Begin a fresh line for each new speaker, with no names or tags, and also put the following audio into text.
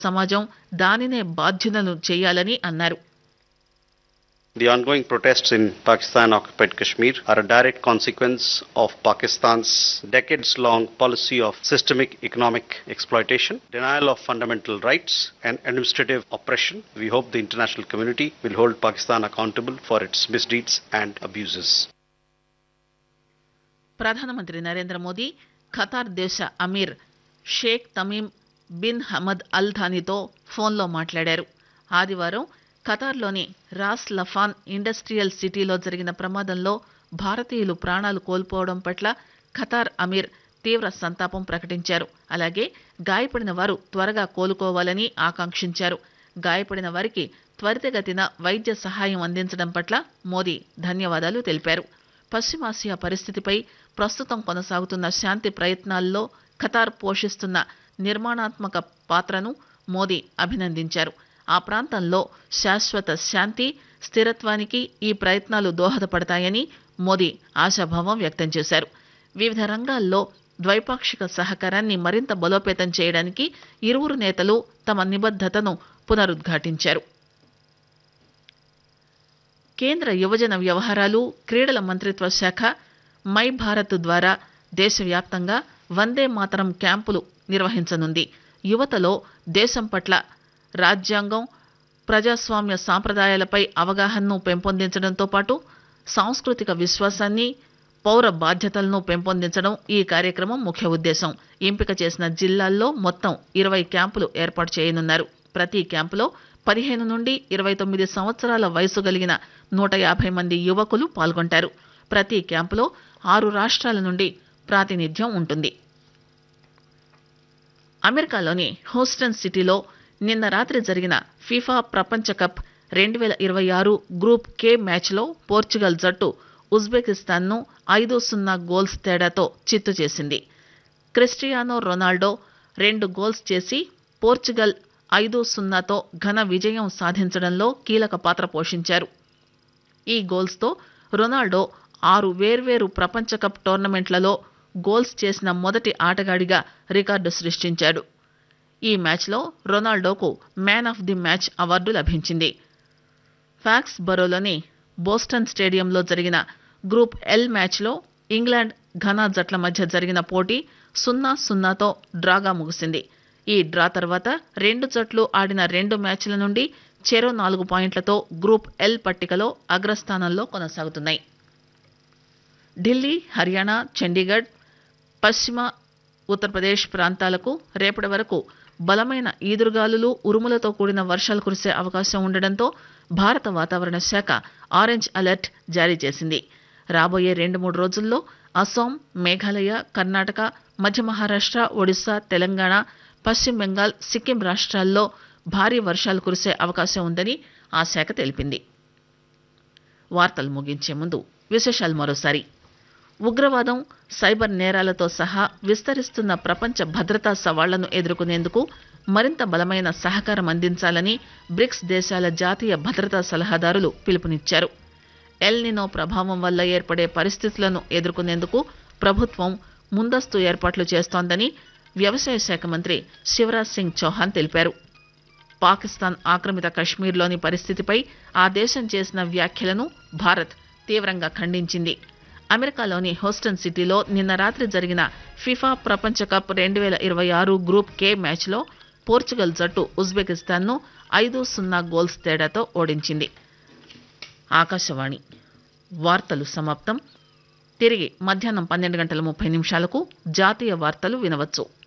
సమాజం దానినే బాధ్యులను చేయాలని అన్నారు
The ongoing protests in Pakistan occupied Kashmir are a direct consequence of Pakistan's decades long policy of systemic economic exploitation, denial of fundamental rights, and administrative oppression. We hope the international community will hold Pakistan accountable for its misdeeds and abuses.
ప్రధానమంత్రి Narendra Modi Qatar దేశ Emir Sheikh Tamim bin Hamad Al థానీతో ఫోన్లో మాట్లాడారు ఆదివారం ఖతార్లోని Ross Laffan industrial సిటీలో జరిగిన ప్రమాదంలో భారతీయులు ప్రాణాలు కోల్పోవడం పట్ల ఖతార్ అమీర్ తీవ్ర సంతాపం ప్రకటించారు అలాగే గాయపడిన వారు త్వరగా కోలుకోవాలని ఆకాంక్షించారు గాయపడిన వారికి త్వరితగతిన వైద్య సహాయం అందించడం పట్ల మోదీ ధన్యవాదాలు తెలిపారు పశ్చిమాసియా పరిస్థితిపై ప్రస్తుతం కొనసాగుతున్న శాంతి ప్రయత్నాల్లో ఖతార్ పోషిస్తున్న నిర్మాణాత్మక పాత్రను మోదీ అభినందించారు ఆ ప్రాంతంలో శాశ్వత శాంతి స్థిరత్వానికి ఈ ప్రయత్నాలు దోహదపడతాయని మోదీ ఆశాభావం వ్యక్తం చేశారు వివిధ రంగాల్లో ద్వైపాక్షిక సహకారాన్ని మరింత బలోపేతం చేయడానికి ఇరువురు నేతలు తమ నిబద్ధతను పునరుద్ఘాటించారు కేంద్ర యువజన వ్యవహారాలు క్రీడల మంత్రిత్వ శాఖ మై భారత్ ద్వారా దేశవ్యాప్తంగా వందే మాతరం క్యాంపులు నిర్వహించనుంది యువతలో దేశం పట్ల రాజ్యాంగం ప్రజాస్వామ్య సాంప్రదాయాలపై అవగాహనను పెంపొందించడంతో పాటు సాంస్కృతిక విశ్వాసాన్ని పౌర బాధ్యతలను పెంపొందించడం ఈ కార్యక్రమం ముఖ్య ఉద్దేశం ఎంపిక చేసిన జిల్లాల్లో మొత్తం ఇరవై క్యాంపులు ఏర్పాటు చేయనున్నారు ప్రతి క్యాంపులో పదిహేను నుండి ఇరవై తొమ్మిది సంవత్సరాల వయసు కలిగిన నూట యాభై మంది యువకులు పాల్గొంటారు ప్రతి క్యాంపులో ఆరు రాష్ట్రాల నుండి ప్రాతినిధ్యం ఉంటుంది అమెరికాలోని హూస్టన్ సిటీలో నిన్న రాత్రి జరిగిన ఫీఫా ప్రపంచ కప్ రెండు వేల ఇరవై ఆరు గ్రూప్ కే మ్యాచ్లో పోర్చుగల్ జట్టు ఉజ్బెకిస్తాన్ను ఐదు సున్నా గోల్స్ తేడాతో చిత్తు చేసింది క్రిస్టియానో రొనాల్డో రెండు గోల్స్ చేసి పోర్చుగల్ ఐదు సున్నాతో ఘన విజయం సాధించడంలో కీలక పాత్ర పోషించారు ఈ గోల్స్తో రొనాల్డో ఆరు వేర్వేరు ప్రపంచ కప్ టోర్నమెంట్లలో గోల్స్ చేసిన మొదటి ఆటగాడిగా రికార్డు సృష్టించాడు ఈ మ్యాచ్లో రొనాల్డోకు man of the match award లభించింది ఫ్యాక్స్ బరోలోని బోస్టన్ స్టేడియంలో జరిగిన గ్రూప్ ఎల్ మ్యాచ్లో ఇంగ్లాండ్ ఘనా జట్ల మధ్య జరిగిన పోటీ సున్నా సున్నాతో డ్రాగా ముగిసింది ఈ డ్రా తర్వాత రెండు జట్లు ఆడిన రెండు మ్యాచ్ల నుండి చెరో నాలుగు పాయింట్లతో గ్రూప్ ఎల్ పట్టికలో అగ్రస్థానంలో కొనసాగుతున్నాయి ఢిల్లీ హర్యానా చండీగఢ్ పశ్చిమ ఉత్తరప్రదేశ్ ప్రాంతాలకు రేపటి వరకు బలమైన ఈదురుగాలులు ఉరుములతో కూడిన వర్షాలు కురిసే అవకాశం ఉండడంతో భారత వాతావరణ శాఖ ఆరెంజ్ అలర్ట్ జారీ చేసింది రాబోయే రెండు మూడు రోజుల్లో అస్సాం మేఘాలయ కర్ణాటక మధ్య మహారాష్ట్ర ఒడిశా తెలంగాణ పశ్చిమ బెంగాల్ సిక్కిం రాష్ట్రాల్లో భారీ వర్షాలు కురిసే అవకాశం ఉందని ఆ శాఖ తెలిపింది వార్తలు ముగించే ముందు విశేషాలు మరోసారి ఉగ్రవాదం సైబర్ నేరాలతో సహా విస్తరిస్తున్న ప్రపంచ భద్రతా సవాళ్లను ఎదుర్కొనేందుకు మరింత బలమైన సహకారం అందించాలని బ్రిక్స్ దేశాల జాతీయ భద్రతా సలహాదారులు పిలుపునిచ్చారు ఎల్నినో ప్రభావం వల్ల ఏర్పడే పరిస్థితులను ఎదుర్కొనేందుకు ప్రభుత్వం ముందస్తు ఏర్పాట్లు చేస్తోందని వ్యవసాయ శాఖ మంత్రి శివరాజ్ సింగ్ చౌహాన్ తెలిపారు పాకిస్తాన్ ఆక్రమిత కశ్మీర్లోని పరిస్థితిపై ఆ దేశం చేసిన వ్యాఖ్యలను భారత్ తీవ్రంగా ఖండించింది అమెరికాలోని హోస్టన్ సిటీలో నిన్న రాత్రి జరిగిన ఫిఫా ప్రపంచ కప్ రెండు వేల ఇరవై ఆరు గ్రూప్ కే మ్యాచ్లో పోర్చుగల్ జట్టు ఉజ్బెకిస్తాన్ను ఐదు సున్నా గోల్స్ తేడాతో ఓడించింది ఆకాశవాణి వార్తలు సమాప్తం తిరిగి మధ్యాహ్నం పన్నెండు గంటల ముప్పై నిమిషాలకు జాతీయ వార్తలు వినవచ్చు